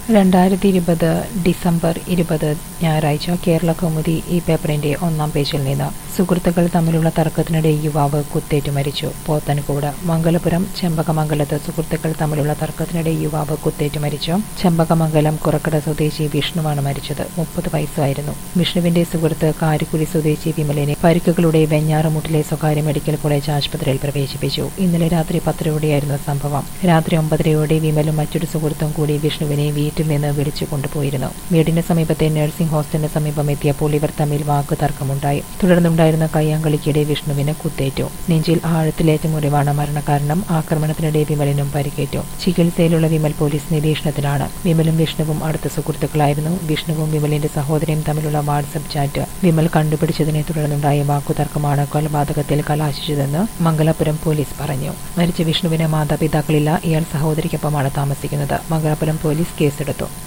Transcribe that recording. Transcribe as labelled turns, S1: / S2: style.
S1: രണ്ടായിരത്തി ഇരുപത് ഡിസംബർ ഇരുപത് ഞായറാഴ്ച കേരള കൗമുദി ഈ പേപ്പറിന്റെ ഒന്നാം പേജിൽ നിന്ന് സുഹൃത്തുക്കൾ തമ്മിലുള്ള തർക്കത്തിനിടെ യുവാവ് കുത്തേറ്റു മരിച്ചു പോത്തൻകോട് മംഗലപുരം ചെമ്പകമംഗലത്ത് സുഹൃത്തുക്കൾ തമ്മിലുള്ള തർക്കത്തിനിടെ യുവാവ് കുത്തേറ്റു മരിച്ചു ചെമ്പകമംഗലം കുറക്കട സ്വദേശി വിഷ്ണുവാണ് മരിച്ചത് മുപ്പത് വയസ്സായിരുന്നു വിഷ്ണുവിന്റെ സുഹൃത്ത് കാരിക്കുഴി സ്വദേശി വിമലിനെ പരിക്കുകളുടെ വെഞ്ഞാറുമുട്ടിലെ സ്വകാര്യ മെഡിക്കൽ കോളേജ് ആശുപത്രിയിൽ പ്രവേശിപ്പിച്ചു ഇന്നലെ രാത്രി പത്തരയോടെയായിരുന്നു സംഭവം രാത്രി ഒമ്പതരയോടെ വിമലും മറ്റൊരു സുഹൃത്തും കൂടി വിഷ്ണുവിനെ വീട്ടിൽ നിന്ന് വിളിച്ചു കൊണ്ടുപോയിരുന്നു വീടിന് സമീപത്തെ നഴ്സിംഗ് ഹോസ്റ്റലിന് സമീപം എത്തിയപ്പോൾ ഇവർ തമ്മിൽ വാക്കുതർക്കമുണ്ടായി തുടർന്നുണ്ടായിരുന്ന കയ്യാങ്കളിക്കിടെ വിഷ്ണുവിന് കുത്തേറ്റു നെഞ്ചിൽ ആഴത്തിലേറ്റ മുറിവാണ് മരണകാരണം ആക്രമണത്തിനിടെ വിമലിനും പരിക്കേറ്റു ചികിത്സയിലുള്ള വിമൽ പോലീസ് നിരീക്ഷണത്തിലാണ് വിമലും വിഷ്ണുവും അടുത്ത സുഹൃത്തുക്കളായിരുന്നു വിഷ്ണുവും വിമലിന്റെ സഹോദരിയും തമ്മിലുള്ള വാട്സപ്പ് ചാറ്റ് വിമൽ കണ്ടുപിടിച്ചതിനെ തുടർന്നുണ്ടായ വാക്കുതർക്കമാണ് കൊലപാതകത്തിൽ കലാശിച്ചതെന്ന് മംഗലാപുരം പോലീസ് പറഞ്ഞു മരിച്ച വിഷ്ണുവിന് മാതാപിതാക്കളില്ല ഇയാൾ സഹോദരിക്കൊപ്പമാണ് താമസിക്കുന്നത് മംഗലാപുരം പോലീസ് കേസെടുത്തു